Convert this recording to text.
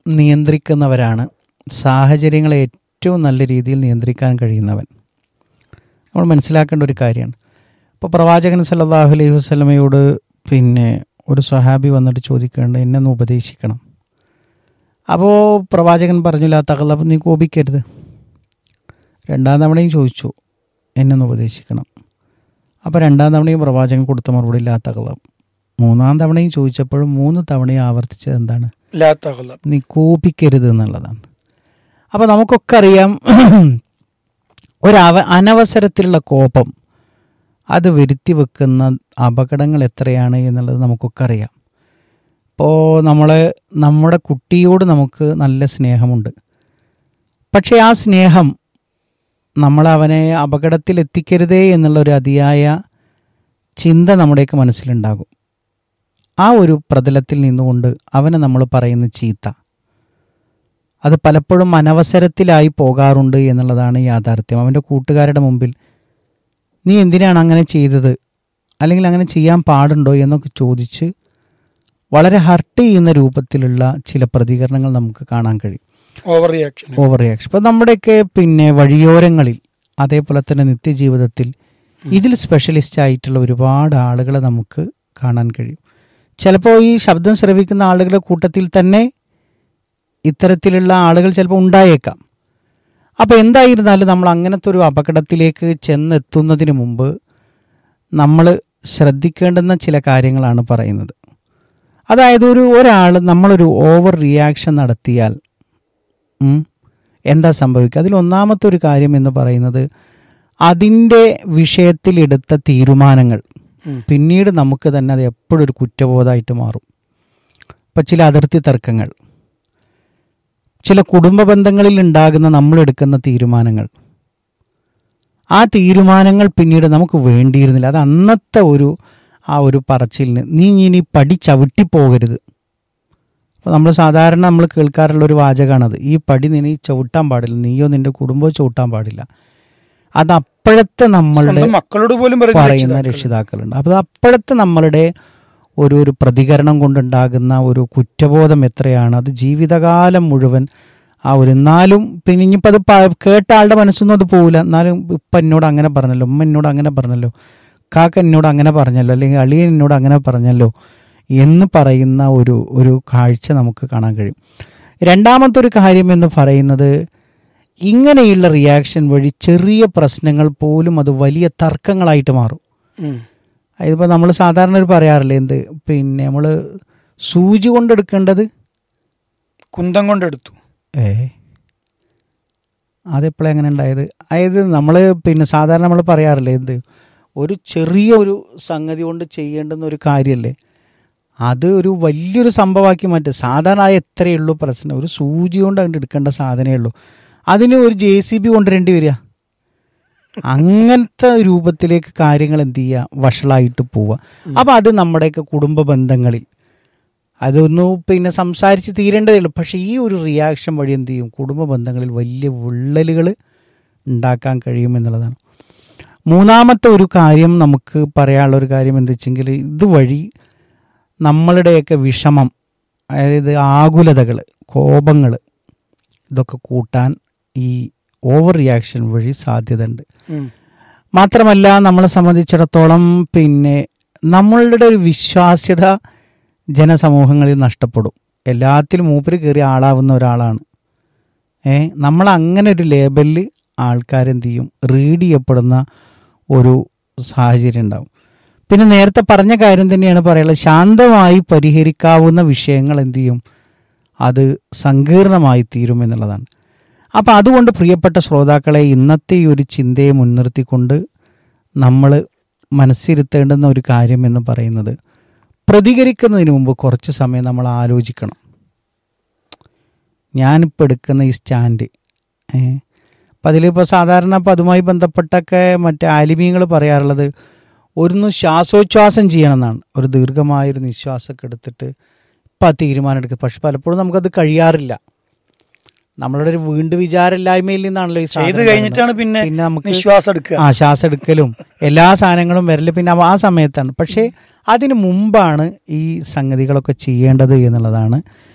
നിയന്ത്രിക്കുന്നവരാണ് സാഹചര്യങ്ങളെ ഏറ്റവും നല്ല രീതിയിൽ നിയന്ത്രിക്കാൻ കഴിയുന്നവൻ നമ്മൾ മനസ്സിലാക്കേണ്ട ഒരു കാര്യമാണ് ഇപ്പോൾ പ്രവാചകൻ സല്ലല്ലാഹു അലൈഹി വസല്ലമയോട് പിന്നെ ഒരു സ്വഹാബി വന്നിട്ട് ചോദിക്കേണ്ട എന്നെ ഒന്ന് ഉപദേശിക്കണം അപ്പോൾ പ്രവാചകൻ പറഞ്ഞില്ല തകലപ്പ് നീ കോപിക്കരുത് രണ്ടാം തവണയും ചോദിച്ചു എന്നെ ഒന്ന് ഉപദേശിക്കണം അപ്പോൾ രണ്ടാം തവണയും പ്രവാചകൻ കൊടുത്ത മറുപടി ഇല്ലാ തകലപ്പ് മൂന്നാം തവണയും ചോദിച്ചപ്പോഴും മൂന്ന് തവണയും ആവർത്തിച്ചത് എന്താണ് ലാ തഗ്ലബ്. നീ കോപിക്കരുത് എന്നുള്ളതാണ് അപ്പോൾ നമുക്കൊക്കെ അറിയാം ഒരവ അനവസരത്തിലുള്ള കോപം അത് വരുത്തി വെക്കുന്ന അപകടങ്ങൾ എത്രയാണ് എന്നുള്ളത് നമുക്കൊക്കെ അറിയാം ഇപ്പോൾ നമ്മൾ നമ്മുടെ കുട്ടിയോട് നമുക്ക് നല്ല സ്നേഹമുണ്ട് പക്ഷേ ആ സ്നേഹം നമ്മൾ അവനെ അപകടത്തിൽ എത്തിക്കരുതേ എന്നുള്ള ഒരു അതിയായ ചിന്ത നമ്മുടെയൊക്കെ മനസ്സിലുണ്ടാകും ആ ഒരു പ്രതലത്തിൽ നിന്നുകൊണ്ട് അവനെ നമ്മൾ പറയുന്ന ചീത്ത അത് പലപ്പോഴും അനവസരത്തിലായി പോകാറുണ്ട് എന്നുള്ളതാണ് യാഥാർത്ഥ്യം അവൻ്റെ കൂട്ടുകാരുടെ മുമ്പിൽ നീ എന്തിനാണ് അങ്ങനെ ചെയ്തത് അല്ലെങ്കിൽ അങ്ങനെ ചെയ്യാൻ പാടുണ്ടോ എന്നൊക്കെ ചോദിച്ച് വളരെ ഹർട്ട് ചെയ്യുന്ന രൂപത്തിലുള്ള ചില പ്രതികരണങ്ങൾ നമുക്ക് കാണാൻ കഴിയും ഓവർ റിയാക്ഷൻ ഓവർ റിയാക്ഷൻ ഇപ്പം നമ്മുടെയൊക്കെ പിന്നെ വഴിയോരങ്ങളിൽ അതേപോലെ തന്നെ നിത്യജീവിതത്തിൽ ഇതിൽ സ്പെഷ്യലിസ്റ്റ് ആയിട്ടുള്ള ഒരുപാട് ആളുകളെ നമുക്ക് കാണാൻ കഴിയും ചിലപ്പോൾ ഈ ശബ്ദം ശ്രവിക്കുന്ന ആളുകളുടെ കൂട്ടത്തിൽ തന്നെ ഇത്തരത്തിലുള്ള ആളുകൾ ചിലപ്പോൾ ഉണ്ടായേക്കാം അപ്പോൾ എന്തായിരുന്നാലും നമ്മൾ അങ്ങനത്തെ ഒരു അപകടത്തിലേക്ക് ചെന്നെത്തുന്നതിന് മുമ്പ് നമ്മൾ ശ്രദ്ധിക്കേണ്ടുന്ന ചില കാര്യങ്ങളാണ് പറയുന്നത് അതായത് ഒരു ഒരാൾ നമ്മളൊരു ഓവർ റിയാക്ഷൻ നടത്തിയാൽ ഉം, എന്താ സംഭവിക്കുക അതിൽ ഒന്നാമത്തെ ഒരു കാര്യം എന്ന് പറയുന്നത് അതിൻ്റെ വിഷയത്തിൽ എടുത്ത തീരുമാനങ്ങൾ പിന്നീട് നമുക്ക് തന്നെ അത് എപ്പോഴും ഒരു കുറ്റബോധമായിട്ട് മാറും ഇപ്പം ചില അതിർത്തി തർക്കങ്ങൾ ചില കുടുംബ ബന്ധങ്ങളിൽ ഉണ്ടാകുന്ന നമ്മൾ എടുക്കുന്ന തീരുമാനങ്ങൾ ആ തീരുമാനങ്ങൾ പിന്നീട് നമുക്ക് വേണ്ടിയിരുന്നില്ല അത് അന്നത്തെ ഒരു ആ ഒരു പറച്ചിലിന് നീ ഇനി പടി ചവിട്ടിപ്പോകരുത് അപ്പോൾ നമ്മൾ സാധാരണ നമ്മൾ കേൾക്കാറുള്ള ഒരു വാചകമാണത് ഈ പടി നീ ചവിട്ടാൻ പാടില്ല നീയോ നിന്റെ കുടുംബമോ ചവിട്ടാൻ പാടില്ല അത് അപ്പോഴത്തെ നമ്മളുടെ സ്വന്തം മക്കളോട് പോലും പറയുന്ന പറയുന്ന രക്ഷിതാക്കൾ. രക്ഷിതാക്കളുണ്ട് അപ്പോൾ അപ്പോഴത്തെ നമ്മളുടെ ഒരു ഒരു പ്രതികരണം കൊണ്ടുണ്ടാകുന്ന ഒരു കുറ്റബോധം എത്രയാണ് അത് ജീവിതകാലം മുഴുവൻ ആ ഒരു എന്നാലും പിന്നെ ഇനിയിപ്പോൾ അത് പ- കേട്ട ആളുടെ മനസ്സൊന്നും അത് പോവില്ല എന്നാലും ഇപ്പം എന്നോട് അങ്ങനെ പറഞ്ഞല്ലോ ഉമ്മ എന്നോട് അങ്ങനെ പറഞ്ഞല്ലോ കാക്ക എന്നോട് അങ്ങനെ പറഞ്ഞല്ലോ അല്ലെങ്കിൽ അളിയൻ എന്നോട് അങ്ങനെ പറഞ്ഞല്ലോ എന്ന് പറയുന്ന ഒരു ഒരു കാഴ്ച നമുക്ക് കാണാൻ കഴിയും രണ്ടാമത്തെ ഒരു കാര്യം എന്ന് പറയുന്നത് ഇങ്ങനെയുള്ള റിയാക്ഷൻ വഴി ചെറിയ പ്രശ്നങ്ങൾ പോലും അത് വലിയ തർക്കങ്ങളായിട്ട് മാറും ഉം. ഇതിപ്പോൾ നമ്മൾ സാധാരണ ഒരു പറയാറില്ലേ എന്ത് പിന്നെ നമ്മൾ സൂചി കൊണ്ടെടുക്കേണ്ടത് കുന്തം കൊണ്ടെടുത്തു ഏ അതെപ്പോഴും എങ്ങനെ ഉണ്ടായത് അതായത് നമ്മൾ പിന്നെ സാധാരണ നമ്മൾ പറയാറില്ലേ എന്ത് ഒരു ചെറിയ ഒരു സംഗതി കൊണ്ട് ചെയ്യേണ്ടുന്ന ഒരു കാര്യമല്ലേ അത് ഒരു വലിയൊരു സംഭവമാക്കി മാറ്റുക സാധാരണ ആ എത്രയേ ഉള്ളൂ പ്രശ്നം ഒരു സൂചി കൊണ്ട് അങ്ങോട്ട് എടുക്കേണ്ട സാധനമേ ഉള്ളൂ അതിന് ഒരു ജെ സി ബി കൊണ്ടുവരേണ്ടി വരിക അങ്ങനത്തെ രൂപത്തിലേക്ക് കാര്യങ്ങൾ എന്ത് ചെയ്യുക വഷളായിട്ട് പോവുക അപ്പം അത് നമ്മുടെയൊക്കെ കുടുംബ ബന്ധങ്ങളിൽ അതൊന്നു പിന്നെ സംസാരിച്ച് തീരേണ്ടതേ ഉള്ളൂ പക്ഷേ ഈ ഒരു റിയാക്ഷൻ വഴി എന്ത് ചെയ്യും കുടുംബ ബന്ധങ്ങളിൽ വലിയ വിള്ളലുകൾ ഉണ്ടാക്കാൻ കഴിയുമെന്നുള്ളതാണ് മൂന്നാമത്തെ ഒരു കാര്യം നമുക്ക് പറയാനുള്ള ഒരു കാര്യം എന്താ വെച്ചെങ്കിൽ ഇതുവഴി നമ്മളുടെയൊക്കെ വിഷമം അതായത് ആകുലതകൾ കോപങ്ങൾ ഇതൊക്കെ കൂട്ടാൻ ഈ ഓവർ റിയാക്ഷൻ വഴി സാധ്യതയുണ്ട് ഉം. മാത്രമല്ല നമ്മളെ സംബന്ധിച്ചിടത്തോളം പിന്നെ നമ്മളുടെ ഒരു വിശ്വാസ്യത ജനസമൂഹങ്ങളിൽ നഷ്ടപ്പെടും എല്ലാത്തിലും മൂപ്പര് കയറി ആളാവുന്ന ഒരാളാണ് ഏ നമ്മൾ അങ്ങനെ ഒരു ലേബലിൽ ആൾക്കാരെന്ത് ചെയ്യും റീഡ് ചെയ്യപ്പെടുന്ന ഒരു സാഹചര്യം ഉണ്ടാവും പിന്നെ നേരത്തെ പറഞ്ഞ കാര്യം തന്നെയാണ് പറയുള്ളത് ശാന്തമായി പരിഹരിക്കാവുന്ന വിഷയങ്ങൾ എന്ത് ചെയ്യും അത് സങ്കീർണമായി തീരും എന്നുള്ളതാണ് അപ്പം അതുകൊണ്ട് പ്രിയപ്പെട്ട ശ്രോതാക്കളെ ഇന്നത്തെ ഈ ഒരു ചിന്തയെ മുൻനിർത്തിക്കൊണ്ട് നമ്മൾ മനസ്സിരുത്തേണ്ടുന്ന ഒരു കാര്യം എന്ന് പറയുന്നത് പ്രതികരിക്കുന്നതിന് മുമ്പ് കുറച്ച് സമയം നമ്മൾ ആലോചിക്കണം ഞാനിപ്പോൾ എടുക്കുന്ന ഈ സ്റ്റാൻഡ് ഏ അപ്പം അതിലിപ്പോൾ സാധാരണ അപ്പം അതുമായി ബന്ധപ്പെട്ടൊക്കെ മറ്റേ ആലിമീങ്ങൾ പറയാറുള്ളത് ഒന്ന് ശ്വാസോച്ഛ്വാസം ചെയ്യണം എന്നാണ് ഒരു ദീർഘമായൊരു നിശ്വാസമൊക്കെ എടുത്തിട്ട് ഇപ്പം ആ തീരുമാനം എടുക്കുക പക്ഷെ പലപ്പോഴും നമുക്കത് കഴിയാറില്ല നമ്മളുടെ ഒരു വീണ്ടും വിചാരമില്ലായ്മയിൽ നിന്നാണല്ലോ ഈ സാധനം ചെയ്ത് കഴിഞ്ഞിട്ടാണ് പിന്നെ പിന്നെ നമുക്ക് നിശ്വാസം എടുക്കുക ആ ശ്വാസം എടുക്കലും എല്ലാ സാധനങ്ങളും വരല് പിന്നെ ആ സമയത്താണ് പക്ഷേ അതിന് മുമ്പാണ് ഈ സംഗതികളൊക്കെ ചെയ്യേണ്ടത് എന്നുള്ളതാണ്